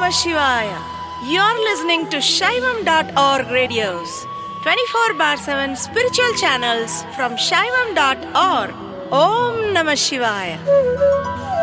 Namah Shivaya. You're listening to Shaivam.org radios, 24 bar 7 spiritual channels from Shaivam.org. Om Namah Shivaya.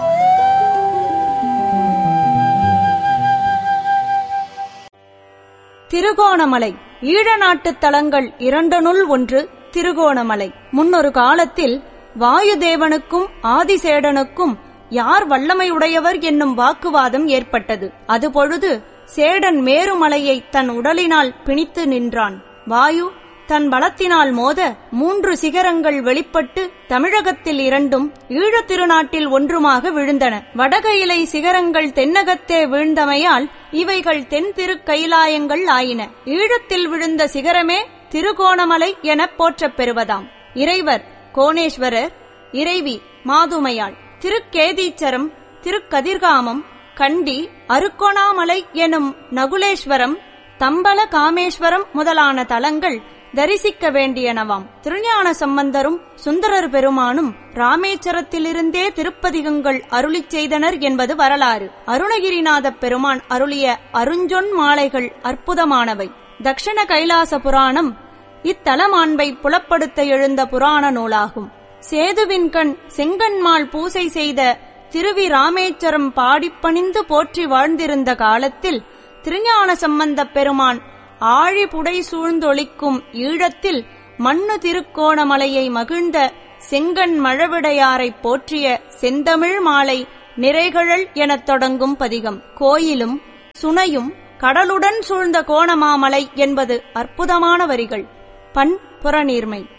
Trincomalee ஈழ நாட்டுத் தலங்கள் இரண்டனுள் ஒன்று திருகோணமலை முன்னொரு காலத்தில் வாயுதேவனுக்கும் ஆதிசேடனுக்கும் யார் வல்லமையுடையவர் என்னும் வாக்குவாதம் ஏற்பட்டது அதுபொழுது சேடன் மேருமலையை தன் உடலினால் பிணித்து நின்றான் வாயு தன் பலத்தினால் மோத மூன்று சிகரங்கள் வெளிப்பட்டு தமிழகத்தில் இரண்டும் ஈழத் திருநாட்டில் ஒன்றுமாக விழுந்தன வடகையிலை சிகரங்கள் தென்னகத்தே வீழ்ந்தமையால் இவைகள் தென் திருக்கைலாயங்கள் ஆயின ஈழத்தில் விழுந்த சிகரமே திருகோணமலை எனப் போற்றப் பெறுவதாம் இறைவர் கோணேஸ்வரர் இறைவி மாதுமையாள் திருக்கேதீச்சரம் திருக்கதிர்காமம் கண்டி அருக்கோணாமலை எனும் நகுலேஸ்வரம் தம்பல காமேஸ்வரம் முதலான தலங்கள் தரிசிக்க வேண்டியனவாம் திருஞான சம்பந்தரும் சுந்தரர் பெருமானும் ராமேச்சரத்திலிருந்தே திருப்பதிகங்கள் அருளிச் செய்தனர் என்பது வரலாறு அருணகிரிநாதப் பெருமான் அருளிய அருஞ்சொன் மாலைகள் அற்புதமானவை தக்ஷண கைலாச புராணம் இத்தலமாண்பை புலப்படுத்த எழுந்த புராண நூலாகும் சேதுவின் கண் செங்கன்மாள் பூசை செய்த திருவி ராமேச்சரம் பாடிப்பணிந்து போற்றி வாழ்ந்திருந்த காலத்தில் திருஞான சம்பந்தப் பெருமான் ஆழி புடை சூழ்ந்தொளிக்கும் ஈழத்தில் மண்ணு திருக்கோணமலையை மகிழ்ந்த செங்கண் மழவிடையாரைப் போற்றிய செந்தமிழ் மாலை நிறைகழல் எனத் தொடங்கும் பதிகம் கோயிலும் சுனையும் கடலுடன் சூழ்ந்த கோணமாமலை என்பது அற்புதமான வரிகள் பண் புறநீர்மை